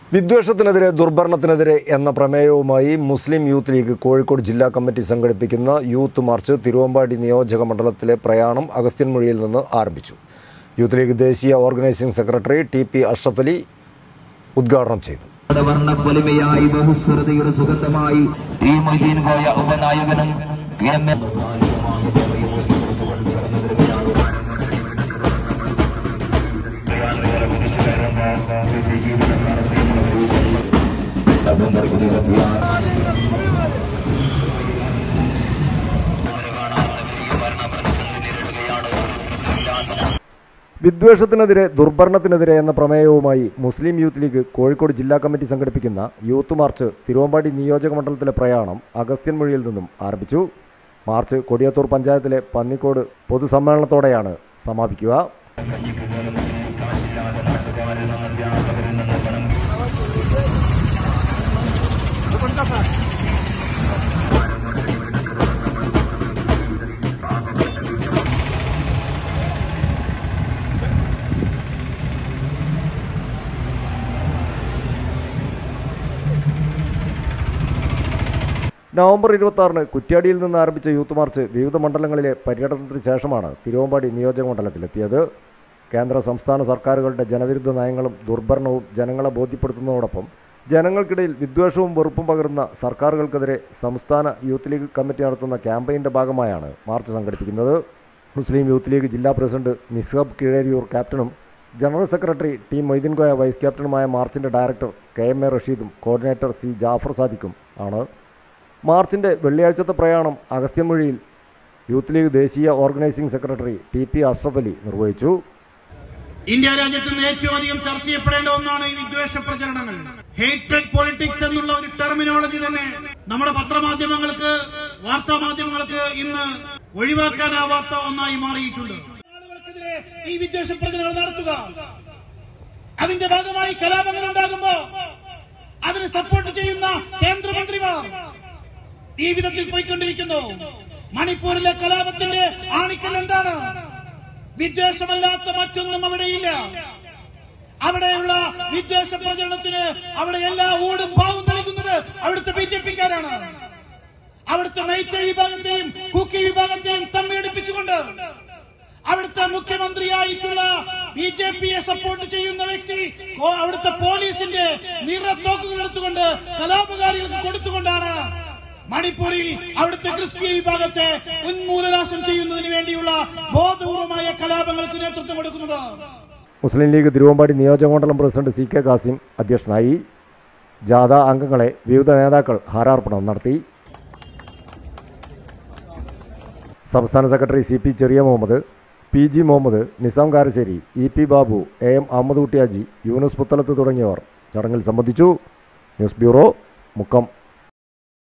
വിദ്വേഷത്തിനെതിരെ ദുർഭരണത്തിനെതിരെ എന്ന പ്രമേയവുമായി മുസ്ലിം യൂത്ത് ലീഗ് കോഴിക്കോട് ജില്ലാ കമ്മിറ്റി സംഘടിപ്പിക്കുന്ന യൂത്ത് മാർച്ച് തിരുവമ്പാടി നിയോജക മണ്ഡലത്തിലെ പ്രയാണം അഗസ്ത്യൻമൊഴിയിൽ നിന്ന് ആരംഭിച്ചു യൂത്ത് ലീഗ് ദേശീയ organising secretary T P Ashraf Ali ഉദ്ഘാടനം ചെയ്തു വർണ്ണ പൊലിമയായി ബഹുസ്വരതയുടെ സുഗന്ധമായി ഈ മൊയ്തീൻ കോയ ഉപനായകനും എം എൽ വിദ്വേഷത്തിനെതിരെ ദുർഭരണത്തിനെതിരെ എന്ന പ്രമേയവുമായി മുസ്ലിം യൂത്ത് ലീഗ് കോഴിക്കോട് ജില്ലാ കമ്മിറ്റി സംഘടിപ്പിക്കുന്ന യൂത്ത് മാർച്ച് തിരുവമ്പാടി നിയോജക മണ്ഡലത്തിലെ പ്രയാണം അഗസ്ത്യൻമൊഴിയിൽ നിന്നും ആരംഭിച്ചു മാർച്ച് കൊടിയത്തൂർ പഞ്ചായത്തിലെ പന്നിക്കോട് പൊതുസമ്മേളനത്തോടെയാണ് സമാപിക്കുക നവംബർ ഇരുപത്തി ആറിന് കുറ്റ്യാടിയിൽ നിന്ന് ആരംഭിച്ച യൂത്ത് മാർച്ച് വിവിധ മണ്ഡലങ്ങളിലെ പര്യടനത്തിന് ശേഷമാണ് തിരുവമ്പാടി നിയോജക മണ്ഡലത്തിലെത്തിയത് കേന്ദ്ര സംസ്ഥാന സർക്കാരുകളുടെ ജനവിരുദ്ധ നയങ്ങളും ദുർഭരണവും ജനങ്ങളെ ബോധ്യപ്പെടുത്തുന്നതോടൊപ്പം ജനങ്ങൾക്കിടയിൽ വിദ്വേഷവും വെറുപ്പും പകരുന്ന സർക്കാരുകൾക്കെതിരെ സംസ്ഥാന യൂത്ത് ലീഗ് കമ്മിറ്റി നടത്തുന്ന ക്യാമ്പയിൻ്റെ ഭാഗമായാണ് മാർച്ച് സംഘടിപ്പിക്കുന്നത് മുസ്ലിം യൂത്ത് ലീഗ് ജില്ലാ പ്രസിഡന്റ് മിസ്ഹബ് കീഴേരിയൂർ ക്യാപ്റ്റനും general secretary T Moideen Koya vice ക്യാപ്റ്റനുമായ മാർച്ചിൻ്റെ ഡയറക്ടർ കെ എം എ റഷീദും കോർഡിനേറ്റർ സി ജാഫർ സാദിഖും ആണ് മാർച്ചിൻ്റെ വെള്ളിയാഴ്ചത്തെ പ്രയാണം അഗസ്ത്യമൊഴിയിൽ യൂത്ത് ലീഗ് ദേശീയ organising secretary T P Ashraf Ali നിർവഹിച്ചു ഇന്ത്യ രാജ്യത്ത് നിന്ന് ഏറ്റവും അധികം ചർച്ച ചെയ്യപ്പെടേണ്ട ഒന്നാണ് ഈ വിദ്വേഷ പ്രചരണങ്ങൾ ഹേറ്റഡ് പൊളിറ്റിക്സ് എന്നുള്ള ഒരു ടെർമിനോളജി തന്നെ നമ്മുടെ പത്രമാധ്യമങ്ങൾക്ക് വാർത്താ മാധ്യമങ്ങൾക്ക് ഇന്ന് ഒഴിവാക്കാനാവാത്ത ഒന്നായി മാറിയിട്ടുണ്ട് ആളുകൾക്കെതിരെ ഈ വിദ്വേഷ പ്രചരണങ്ങൾ നടത്തുക അതിന്റെ ഭാഗമായി കലാപങ്ങൾ ഉണ്ടാകുമ്പോ അതിന് സപ്പോർട്ട് ചെയ്യുന്ന കേന്ദ്രമന്ത്രിമാർ ഈ വിധത്തിൽ പോയിക്കൊണ്ടിരിക്കുന്നു മണിപ്പൂരിലെ കലാപത്തിന്റെ ആണിക്കൽ എന്താണ് വിദ്വേഷമല്ലാത്ത മറ്റൊന്നും അവിടെയില്ല അവിടെയുള്ള വിദ്വേഷ പ്രചരണത്തിന് അവിടെ എല്ലാ ഊടും പാവും നൽകുന്നത് അവിടുത്തെ ബി ജെ പിക്കാരാണ് അവിടുത്തെ മൈത്തേ വിഭാഗത്തെയും കുക്കി വിഭാഗത്തെയും തമ്മിയടിപ്പിച്ചുകൊണ്ട് അവിടുത്തെ മുഖ്യമന്ത്രിയായിട്ടുള്ള ബി ജെ പിയെ സപ്പോർട്ട് ചെയ്യുന്ന വ്യക്തി കോ- അവിടുത്തെ പോലീസിന്റെ നിറത്തോക്കുകൾ എടുത്തുകൊണ്ട് കലാപകാരികൾക്ക് കൊടുത്തുകൊണ്ടാണ് മണിപ്പൂരിൽ അവിടുത്തെ ക്രിസ്ത്യൻ വിഭാഗത്തെ ഉന്മൂലനാശം ചെയ്യുന്നതിന് വേണ്ടിയുള്ള ബോധപൂർവമായ കലാപങ്ങൾക്ക് നേതൃത്വം കൊടുക്കുന്നത് മുസ്ലിം ലീഗ് തിരുവമ്പാടി നിയോജകമണ്ഡലം പ്രസിഡന്റ് സി കെ കാസിം അധ്യക്ഷനായി ജാഥ അംഗങ്ങളെ വിവിധ നേതാക്കൾ ഹാരാർപ്പണം നടത്തി സംസ്ഥാന secretary C P Cheriya Muhammad P G Muhammad Nizam Karassery E P Babu A M Ahmed Kuttihaji Yunus Puthalath തുടങ്ങിയവർ ചടങ്ങിൽ സംബന്ധിച്ചു ന്യൂസ് ബ്യൂറോ മുക്കം